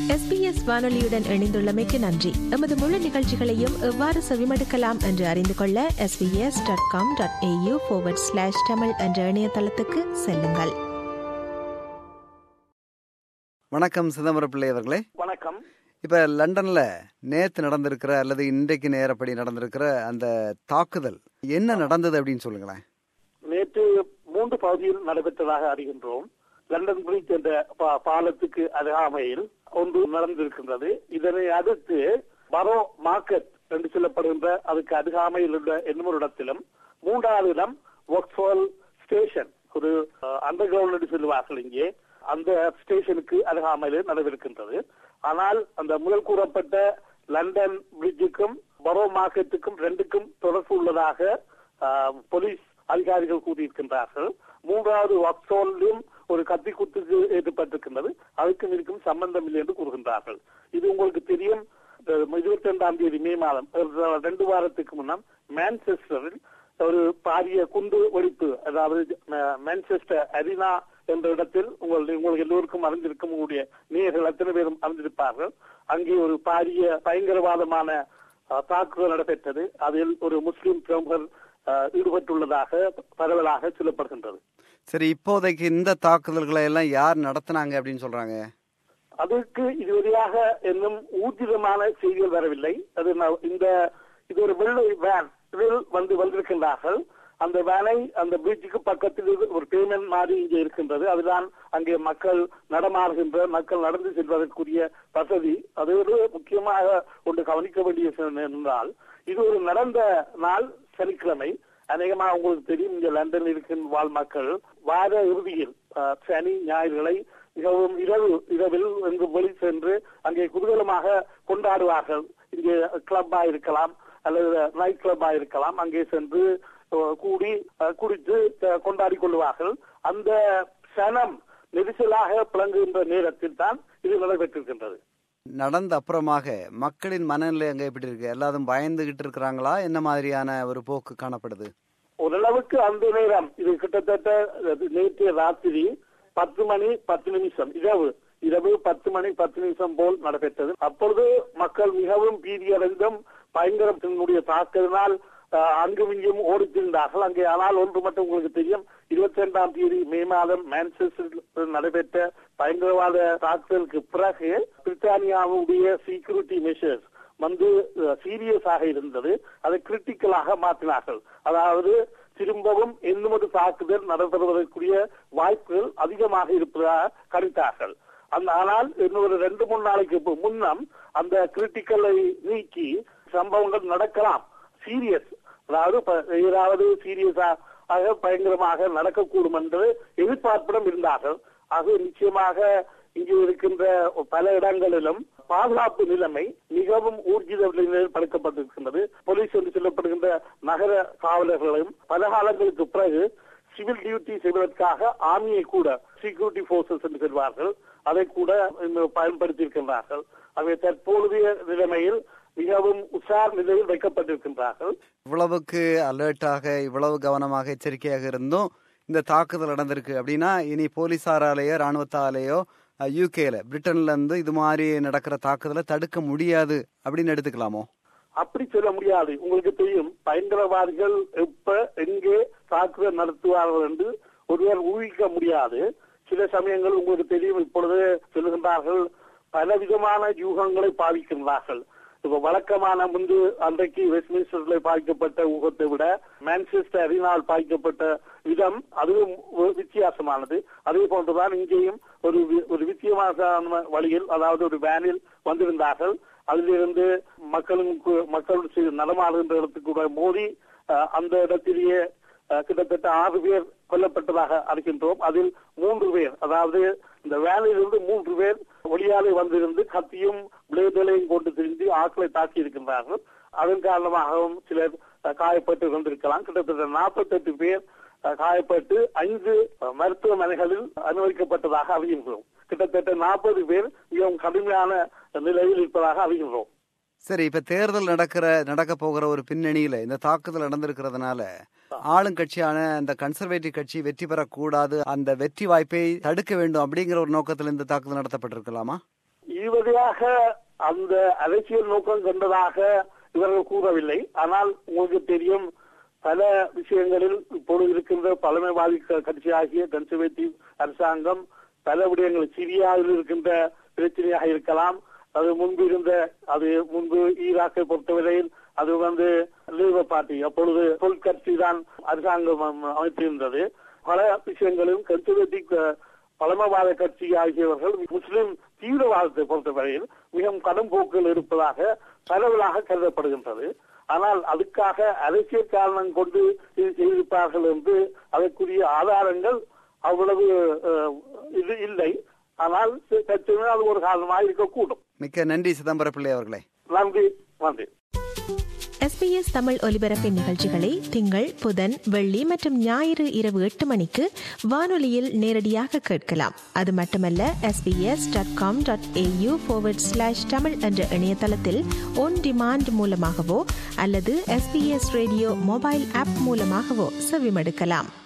SBS வானொலியுடன் இணைந்துள்ளமைக்கு நன்றி எமது முழு நிகழ்ச்சிகளையும் எவ்வாறு செவிமடுக்கலாம் என்று அறிந்து கொள்ள SBS dot com dot AU slash Tamil என்ற இணையதளத்துக்கு செல்லுங்கள் வணக்கம் சிதம்பரம் பிள்ளை அவர்களே வணக்கம் இப்ப லண்டன்ல நேத்து நடந்திருக்கிற அல்லது இன்றைக்கு நேரப்படி நடந்திருக்கிற அந்த தாக்குதல் என்ன நடந்தது அப்படின்னு சொல்லுங்களேன் நேற்று மூன்று பகுதியில் நடைபெற்றதாக அறிகின்றோம் லண்டன் பிரிட்ஜ் என்ற பா- பாலத்துக்கு அருகாமையில் ஒன்று நடந்திருக்கின்றது இதனை அடுத்து பரோ மார்க்கெட் என்று சொல்லப்படுகின்ற அதுக்கு அருகாமையில் உள்ள இன்னொரு இடத்திலும் மூன்றாவது இடம் ஒக்ஸ்வால் ஸ்டேஷன் ஒரு அண்டர் கிரவுண்ட் என்று சொல்லுவார்கள் இங்கே அந்த ஸ்டேஷனுக்கு அருகாமையில் நடைபெறுகின்றது ஆனால் அந்த முதல் கூறப்பட்ட லண்டன் பிரிட்ஜுக்கும் பரோ மார்க்கெட்டுக்கும் ரெண்டுக்கும் தொடர்பு உள்ளதாக ஆஹ், போலீஸ் அதிகாரிகள் கூறியிருக்கின்றார்கள் மூன்றாவது ஒக்ஸோனிலும் ஒரு கத்தி குத்துக்கு ஏற்பட்டிருக்கின்றது அதுக்கும் இருக்கும் சம்பந்தம் இல்லை என்று கூறுகின்றார்கள் இது உங்களுக்கு தெரியும் இருபத்தி ரெண்டாம் தேதி மே மாதம் ஒரு ரெண்டு வாரத்துக்கு முன்னம் மான்செஸ்டரில் ஒரு பாரிய குண்டு வெடிப்பு அதாவது அஹ், மான்செஸ்டர் அரினா என்ற இடத்தில் உங்கள் உங்களுக்கு எல்லோருக்கும் அறிந்திருக்கும் உங்களுடைய நேயர்கள் அத்தனை பேரும் அறிந்திருப்பார்கள் அங்கே ஒரு பாரிய பயங்கரவாதமான அஹ், தாக்குதல் நடைபெற்றது அதில் ஒரு முஸ்லிம் பிரமுகர் அஹ், ஈடுபட்டுள்ளதாக பரவலாக சொல்லப்படுகின்றது சரி இப்போதைக்கு இந்த தாக்குதல்களை எல்லாம் யார் நடத்துனாங்க அப்படின்னு சொல்றாங்க அதற்கு இதுவரையாக இன்னும் ஊர்ஜிதமான செய்திகள் வரவில்லை அது நான் இந்த இது ஒரு வெள்ளை வேன் இதில் வந்து வந்திருக்கின்றார்கள் அந்த வேனை அந்த பீச்சுக்கு பக்கத்தில் இது ஒரு பேமெண்ட் மாதிரி இங்கே இருக்கின்றது அதுதான் அங்கே மக்கள் நடமாறுகின்ற மக்கள் நடந்து செல்வதற்குரிய வசதி அது ஒரு முக்கியமாக ஒன்று கவனிக்க வேண்டிய விஷயம் என்றால் இது ஒரு நடந்த நாள் சனிக்கிழமை அநேகமாக உங்களுக்கு தெரியும் இங்க லண்டனில் இருக்கின்ற வாழ் மக்கள் வார இறுதியில் அஹ், சனி ஞாயிறுகளை மிகவும் இரவு இரவில் எங்கு வெளி சென்று அங்கே குதூகலமாக கொண்டாடுவார்கள் இங்கே கிளப்பா இருக்கலாம் அல்லது நைட் கிளப்பா இருக்கலாம் அங்கே சென்று அஹ், கூடி அஹ், குடித்து அஹ், கொண்டாடி கொள்வார்கள் அந்த சனம் நெரிசலாக பிளங்குகின்ற நேரத்தில் தான் இது நடைபெற்றிருக்கின்றது நடந்த அப்புறமாக மக்களின் மனநிலை அங்க எப்படி இருக்கு எல்லாரும் பயந்துகிட்டு இருக்கிறாங்களா என்ன மாதிரியான ஒரு போக்கு காணப்படுது ஓரளவுக்கு அந்த நேரம் இது கிட்டத்தட்ட அது நேற்று ராத்திரி பத்து மணி பத்து நிமிஷம் இரவு இரவு பத்து மணி பத்து நிமிஷம் போல் நடைபெற்றது அப்பொழுது மக்கள் மிகவும் பீதியடைந்தும் பயங்கரத்தினுடைய தாக்குதலினால் அஹ், அங்கும் இங்கும் ஓடித்திருந்தார்கள் அங்கே ஆனால் ஒன்று மட்டும் உங்களுக்கு தெரியும் இருபத்தி ரெண்டாம் தேதி மே மாதம் மான்செஸ்டரில் நடைபெற்ற பயங்கரவாத தாக்குதலுக்கு பிறகு பிரித்தானியாவுடைய செக்யூரிட்டி மெஷர்ஸ் வந்து சீரியஸாக இருந்தது அதை கிரிட்டிக்கலாக மாற்றினார்கள் அதாவது திரும்பவும் இன்னும் ஒரு தாக்குதல் நடைபெறுவதற்குரிய வாய்ப்புகள் அதிகமாக இருப்பதாக கணித்தார்கள் அந்த ஆனால் இன்னும் ஒரு ரெண்டு மூணு நாளைக்கு பு- முன்னம் அந்த கிரிட்டிக்கலை நீக்கி சம்பவங்கள் நடக்கலாம் சீரியஸ் அதாவது ப- ஏதாவது சீரியஸாக பயங்கரமாக நடக்கக்கூடும் என்று எதிர்பார்ப்புடன் இருந்தார்கள் ஆக நிச்சயமாக இங்கு இருக்கின்ற பல இடங்களிலும் பாதுகாப்பு நிலைமை மிகவும் ஊர்ஜித நிலையில் படுத்தப்பட்டிருக்கின்றது போலீஸ் என்று சொல்லப்படுகின்ற நகர காவலர்களும் பல காலங்களுக்கு பிறகு சிவில் டியூட்டி செய்வதற்காக ஆர்மியை கூட செக்யூரிட்டி போர்சஸ் என்று சொல்வார்கள் அதை கூட இன்னும் பயன்படுத்தி இருக்கின்றார்கள் அவை தற்போதைய நிலைமையில் மிகவும் உஷார் நிலையில் வைக்கப்பட்டிருக்கின்றார்கள் இவ்வளவுக்கு அலர்ட்டாக இவ்வளவு கவனமாக எச்சரிக்கையாக இருந்தும் இந்த தாக்குதல் நடந்திருக்கு அப்படின்னா இனி போலீசாராலேயோ ராணுவத்தாலேயோ யூகேல பிரிட்டன்ல இருந்து இது மாதிரி நடக்கிற தாக்குதலை தடுக்க முடியாது அப்படின்னு எடுத்துக்கலாமோ அப்படி சொல்ல முடியாது உங்களுக்கு தெரியும் பயங்கரவாதிகள் எப்ப எங்கே தாக்குதல் நடத்துவார்கள் என்று ஒருவர் ஊகிக்க முடியாது சில சமயங்கள் உங்களுக்கு தெரியும் இப்பொழுது சொல்லுகின்றார்கள் பலவிதமான யூகங்களை பாதிக்கின்றார்கள் இப்ப வழக்கமான முன்பு அன்றைக்கு வெஸ்ட்மின்ஸ்டர்ல பாதிக்கப்பட்ட ஊகத்தை விட மான்செஸ்டர் அரினால் பாதிக்கப்பட்ட விதம் அதுவும் ஒரு வித்தியாசமானது அதே போன்றுதான் இங்கேயும் ஒரு வி- ஒரு வித்தியாசமான வழியில் அதாவது ஒரு வேனில் வந்திருந்தார்கள் அதிலிருந்து மக்களும் கு- மக்கள் சி- நடமாடுகின்ற இடத்துக்கு கூட மோதி அஹ், அந்த இடத்திலேயே அஹ், கிட்டத்தட்ட ஆறு பேர் கொல்லப்பட்டதாக அறிகின்றோம் அதில் மூன்று பேர் அதாவது இந்த வேனில் இருந்து மூன்று பேர் ஒளியாலே வந்திருந்து கத்தியும் பிளேடுகளையும் கொண்டு திரிந்து ஆட்களை தாக்கி இருக்கின்றார்கள் அதன் காரணமாகவும் சிலர் அஹ், காயப்பட்டு கொண்டிருக்கலாம் கிட்டத்தட்ட நாற்பத்தெட்டு பேர் அஹ், காயப்பட்டு ஐந்து அஹ், மருத்துவமனைகளில் அனுமதிக்கப்பட்டதாக அறிகின்றோம் கிட்டத்தட்ட நாற்பது பேர் மிகவும் கடுமையான நிலையில் இருப்பதாக அறிகின்றோம் சரி இப்ப தேர்தல் நடக்கிற நடக்க போகிற ஒரு பின்னணியில இந்த தாக்குதல் நடந்திருக்கிறதுனால ஆளுங்கட்சியான இந்த கன்சர்வேட்டிவ் கட்சி வெற்றி பெறக்கூடாது அந்த வெற்றி வாய்ப்பை தடுக்க வேண்டும் அப்படிங்கிற ஒரு நோக்கத்தில் இந்த தாக்குதல் நடத்தப்பட்டிருக்கலாமா வெளிவதையாக அந்த அரசியல் நோக்கம் கொண்டதாக இவர்கள் கூறவில்லை ஆனால் உங்களுக்கு தெரியும் பல விஷயங்களில் இப்பொழுது இருக்கின்ற பழமைவாதி க- கட்சியாகிய கன்சர்வேட்டிவ் அரசாங்கம் பல விடயங்கள் சிரியாவில் இருக்கின்ற பிரச்சனையாக இருக்கலாம் அது முன்பு இருந்த அது முன்பு ஈராக்கை பொறுத்தவரையில் அது வந்து லேபர் பார்ட்டி அப்பொழுது சொல் கட்சி தான் அரசாங்கம் அம்- அமைத்திருந்தது பல விஷயங்களும் கன்சர்வேட்டிவ் அஹ், பழமைவாத கட்சி ஆகியவர்கள் முஸ்லிம் தீவிரவாதத்தை பொறுத்தவரையில் மிகவும் கடும் போக்கில் இருப்பதாக பரவலாக கருதப்படுகின்றது ஆனால் அதுக்காக அரசியல் காரணம் கொண்டு இது செய்திருப்பார்கள் என்று அதற்குரிய ஆதாரங்கள் அவ்வளவு அஹ், இது இல்லை ஆனால் கட்சியினர் அது ஒரு காரணமாக இருக்கக்கூடும் மிக்க நன்றி சிதம்பர பிள்ளை அவர்களே நன்றி நன்றி எஸ்பிஎஸ் தமிழ் ஒலிபரப்பின் நிகழ்ச்சிகளை திங்கள் புதன் வெள்ளி மற்றும் ஞாயிறு இரவு எட்டு மணிக்கு வானொலியில் நேரடியாக கேட்கலாம் அது மட்டுமல்ல SBS dot com dot AU slash Tamil என்ற இணையதளத்தில் ஒன் டிமாண்ட் மூலமாகவோ அல்லது எஸ்பிஎஸ் ரேடியோ மொபைல் ஆப் மூலமாகவோ செவிமடுக்கலாம்